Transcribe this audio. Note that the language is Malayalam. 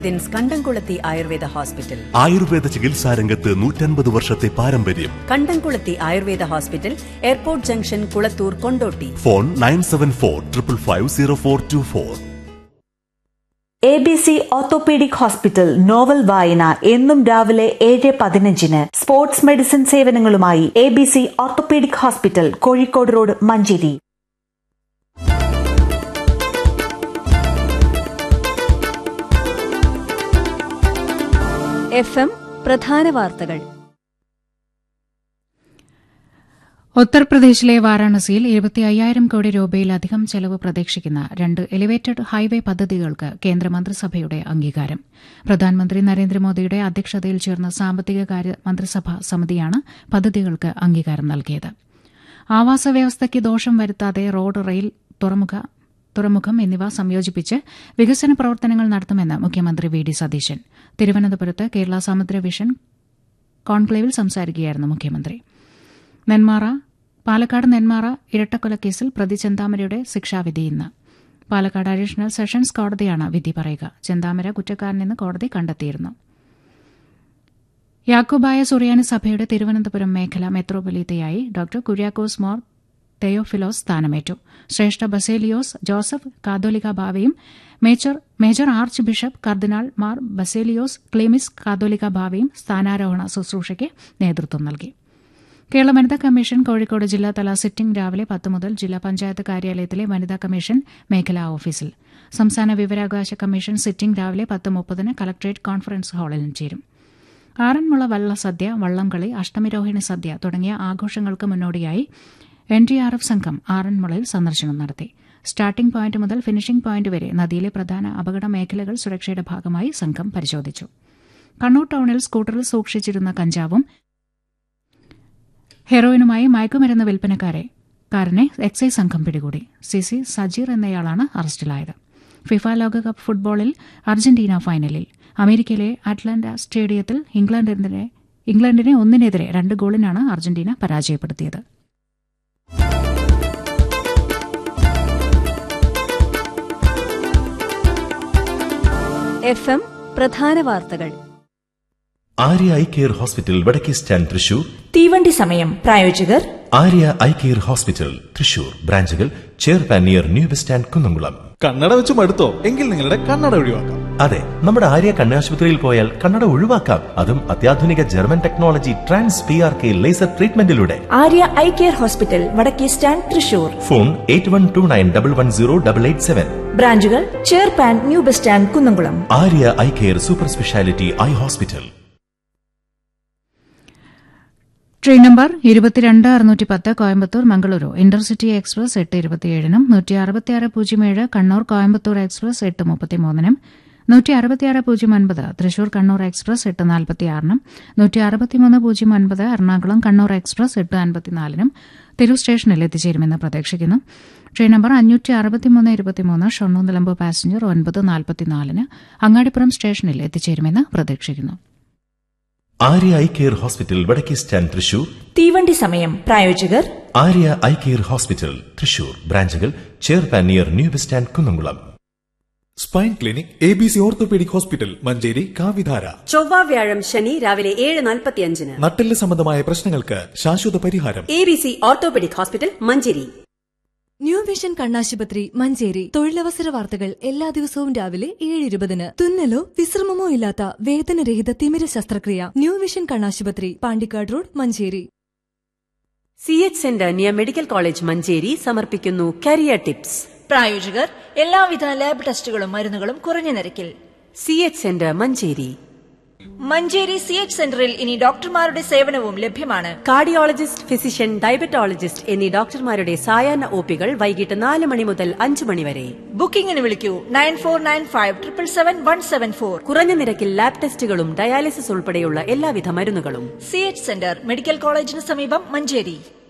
ദിൻസ് കണ്ടംകുളത്തി ആയുർവേദ ഹോസ്പിറ്റൽ ആയുർവേദ ചികിത്സാ രംഗത്ത് നൂറ്റൻപത് വർഷത്തെ പാരമ്പര്യം Kandamkulathy Ayurveda hospital airport junction Kulathur Kondotty phone nine seven four triple five zero four two four A B C orthopaedic hospital novel വായന എന്നും രാവിലെ ഏഴ് പതിനഞ്ചിന് സ്പോർട്സ് മെഡിസിൻ സേവനങ്ങളുമായി A B C orthopaedic hospital Kozhikode road Manjeri F M പ്രധാന വാർത്തകൾ ഉത്തർപ്രദേശിലെ വാരാണസിയിൽ ഇരുപത്തി അയ്യായിരം കോടി രൂപയിലധികം ചെലവ് പ്രതീക്ഷിക്കുന്ന രണ്ട് എലിവേറ്റഡ് ഹൈവേ പദ്ധതികൾക്ക് കേന്ദ്രമന്ത്രിസഭയുടെ അംഗീകാരം പ്രധാനമന്ത്രി നരേന്ദ്രമോദിയുടെ അധ്യക്ഷതയിൽ ചേർന്ന സാമ്പത്തിക കാര്യ മന്ത്രിസഭാ സമിതിയാണ് പദ്ധതികൾക്ക് അംഗീകാരം നൽകിയത് ആവാസ വ്യവസ്ഥയ്ക്ക് ദോഷം വരുത്താതെ റോഡ് റെയിൽ തുറമുഖ തുറമുഖം എന്നിവ സംയോജിപ്പിച്ച് വികസന പ്രവർത്തനങ്ങൾ നടത്തുമെന്ന് മുഖ്യമന്ത്രി വി ഡി സതീശൻ തിരുവനന്തപുരത്ത് കേരള സമുദ്ര വിഷൻ കോൺക്ലേവിൽ സംസാരിക്കുകയായിരുന്നു മുഖ്യമന്ത്രി നെന്മാറ പാലക്കാട് നെന്മാറ ഇരട്ടക്കൊലക്കേസിൽ പ്രതി ചെന്താമരയുടെ ശിക്ഷാവിധി ഇന്ന് പാലക്കാട് അഡീഷണൽ സെഷൻസ് കോടതിയാണ് വിധി പറയുക ചെന്താമര കുറ്റക്കാരനെന്ന് കോടതി കണ്ടെത്തിയിരുന്നു യാക്കോബായ സുറിയാനി സഭയുടെ തിരുവനന്തപുരം മേഖല മെത്രോപൊലീത്തയായി ഡോക്ടർ കുര്യാക്കോസ് മോർ തെയോഫിലോസ് സ്ഥാനമേറ്റു ശ്രേഷ്ഠ ബസേലിയോസ് ജോസഫ് കാതോലിക്ക ബാവയും മേജർ മേജർ ആർച്ച് ബിഷപ്പ് കർദിനാൾ മാർ ബസേലിയോസ് ക്ലീമിസ് കാതോലിക്ക ബാവയും സ്ഥാനാരോഹണ ശുശ്രൂഷയ്ക്ക് നേതൃത്വം നൽകി കേരള വനിതാ കമ്മീഷൻ കോഴിക്കോട് ജില്ലാതല സിറ്റിംഗ് രാവിലെ പത്ത് മുതൽ ജില്ലാ പഞ്ചായത്ത് കാര്യാലയത്തിലെ വനിതാ കമ്മീഷൻ മേഖലാ ഓഫീസിൽ സംസ്ഥാന വിവരാവകാശ കമ്മീഷൻ സിറ്റിംഗ് രാവിലെ പത്ത് മുപ്പതിന് കലക്ട്രേറ്റ് കോൺഫറൻസ് ഹാളിൽ ചേരും ആറന്മുള വള്ളസദ്യ വള്ളംകളി അഷ്ടമിരോഹിണി സദ്യ തുടങ്ങിയ ആഘോഷങ്ങൾക്ക് മുന്നോടിയായി എൻ ഡി ആർ എഫ് സംഘം ആറന്മുളയിൽ സന്ദർശനം നടത്തി സ്റ്റാർട്ടിംഗ് പോയിന്റ് മുതൽ ഫിനിഷിംഗ് പോയിന്റ് വരെ നദിയിലെ പ്രധാന അപകട മേഖലകൾ സുരക്ഷയുടെ ഭാഗമായി സംഘം പരിശോധിച്ചു കണ്ണൂർ ടൌണിൽ സ്കൂട്ടറിൽ സൂക്ഷിച്ചിരുന്ന കഞ്ചാവും ഹെറോയിനുമായി മയക്കുമരുന്ന് വിൽപ്പനക്കാരെ കാരനെ എക്സൈസ് സംഘം പിടികൂടി സി സി സജീർ എന്നയാളാണ് അറസ്റ്റിലായത് ഫിഫ ലോകകപ്പ് ഫുട്ബോളിൽ അർജന്റീന ഫൈനലിൽ അമേരിക്കയിലെ അറ്റ്ലാന്റ സ്റ്റേഡിയത്തിൽ ഇംഗ്ലണ്ടിനെ ഇംഗ്ലണ്ടിനെ ഒന്നിനെതിരെ രണ്ട് ഗോളിനാണ് അർജന്റീന പരാജയപ്പെടുത്തിയത് എഫ് എം പ്രധാന വാർത്തകൾ ആര്യ ഐ കെയർ ഹോസ്പിറ്റൽ വടക്കേ സ്റ്റാൻഡ് തൃശൂർ തീവണ്ടി സമയം പ്രായോജകർ Arya eye care hospital Thrissur ബ്രാഞ്ചുകൾ ചെയർപാൻ near new bus stand Kunnamkulam കണ്ണട വെച്ച് മടുത്തോ എങ്കിൽ നിങ്ങളുടെ കണ്ണട ഒഴിവാക്കാം അതെ നമ്മുടെ ആര്യ കണ്ണാശുപത്രിയിൽ പോയാൽ കണ്ണട ഒഴിവാക്കാം അതും അത്യാധുനിക German technology trans P R K laser ട്രീറ്റ്മെന്റിലൂടെ ആര്യ ഐ കെയർ ഹോസ്പിറ്റൽ വടക്കേ stand Thrissur phone eight one two nine double one zero double eight seven ബ്രാഞ്ചുകൾ ചെയർപാൻ new bus stand Kunnamkulam Arya eye care super speciality eye hospital train number ഇരുപത്തിരണ്ട് അറുന്നൂറ്റി പത്ത് കോയമ്പത്തൂർ മംഗളൂരു ഇന്റർസിറ്റി എക്സ്പ്രസ് എട്ട് ഇരുപത്തിയേഴിനും നൂറ്റി അറുപത്തിയാറ് പൂജ്യം ഏഴ് കണ്ണൂർ കോയമ്പത്തൂർ എക്സ്പ്രസ് എട്ട് മുപ്പത്തിമൂന്നിനും നൂറ്റി അറുപത്തിയാറ് പൂജ്യം ഒൻപത് തൃശൂർ കണ്ണൂർ എക്സ്പ്രസ് എട്ട് നാൽപ്പത്തിയാറിനും നൂറ്റി അറുപത്തിമൂന്ന് പൂജ്യം ഒൻപത് എറണാകുളം കണ്ണൂർ എക്സ്പ്രസ് എട്ട് അൻപത്തിനാലിനും തിരൂർ സ്റ്റേഷനിൽ എത്തിച്ചേരുമെന്ന് പ്രതീക്ഷിക്കുന്നു ട്രെയിൻ നമ്പർ അഞ്ഞൂറ്റി അറുപത്തിമൂന്ന് ഇരുപത്തിമൂന്ന് ഷൊർണൂർ നിലമ്പൂർ പാസഞ്ചർ ഒൻപത് നാൽപ്പത്തിനാലിന് അങ്ങാടിപ്പുറം സ്റ്റേഷനിൽ എത്തിച്ചേരുമെന്ന് പ്രതീക്ഷിക്കുന്നു ആര്യ ഐ കെയർ ഹോസ്പിറ്റൽ വടക്കേ സ്റ്റാൻഡ് തൃശൂർ തീവണ്ടി സമയം പ്രായോജകർ Arya eye care hospital Thrissur ബ്രാഞ്ചുകൾ ചെയർപാൻ near new bus stand Kunnamkulam spine clinic A B C orthopaedic hospital Manjeri കാവിധാര ചൊവ്വ വ്യാഴം ശനി രാവിലെ ഏഴ് നാൽപ്പത്തിയഞ്ചിന് നട്ടെല്ല് സംബന്ധമായ പ്രശ്നങ്ങൾക്ക് ശാശ്വത പരിഹാരം A B C orthopaedic hospital Manjeri new vision കണ്ണാശുപത്രി മഞ്ചേരി തൊഴിലവസര വാർത്തകൾ എല്ലാ ദിവസവും രാവിലെ ഏഴ് ഇരുപതിന് തുന്നലോ വിശ്രമമോ ഇല്ലാത്ത വേദനരഹിത തിമിര ശസ്ത്രക്രിയ ന്യൂ വിഷൻ കണ്ണാശുപത്രി Pandikkad road Manjeri C H centre near medical college Manjeri സമർപ്പിക്കുന്നു കരിയർ ടിപ്സ് പ്രായോജകർ എല്ലാവിധ ലാബ് ടെസ്റ്റുകളും മരുന്നുകളും കുറഞ്ഞ നിരക്കിൽ C H centre Manjeri Manjeri C H സെന്ററിൽ ഇനി ഡോക്ടർമാരുടെ സേവനവും ലഭ്യമാണ് കാർഡിയോളജിസ്റ്റ് ഫിസിഷ്യൻ ഡയബറ്റോളജിസ്റ്റ് എന്നീ ഡോക്ടർമാരുടെ സായാഹ്ന ഒപികൾ വൈകിട്ട് നാല് മണി മുതൽ അഞ്ച് മണി വരെ ബുക്കിംഗിന് വിളിക്കൂ nine four nine five triple seven one seven four കുറഞ്ഞ നിരക്കിൽ ലാബ് ടെസ്റ്റുകളും ഡയാലിസിസ് ഉൾപ്പെടെയുള്ള എല്ലാവിധ മരുന്നുകളും സി എച്ച് സെന്റർ മെഡിക്കൽ കോളേജിന് സമീപം മഞ്ചേരി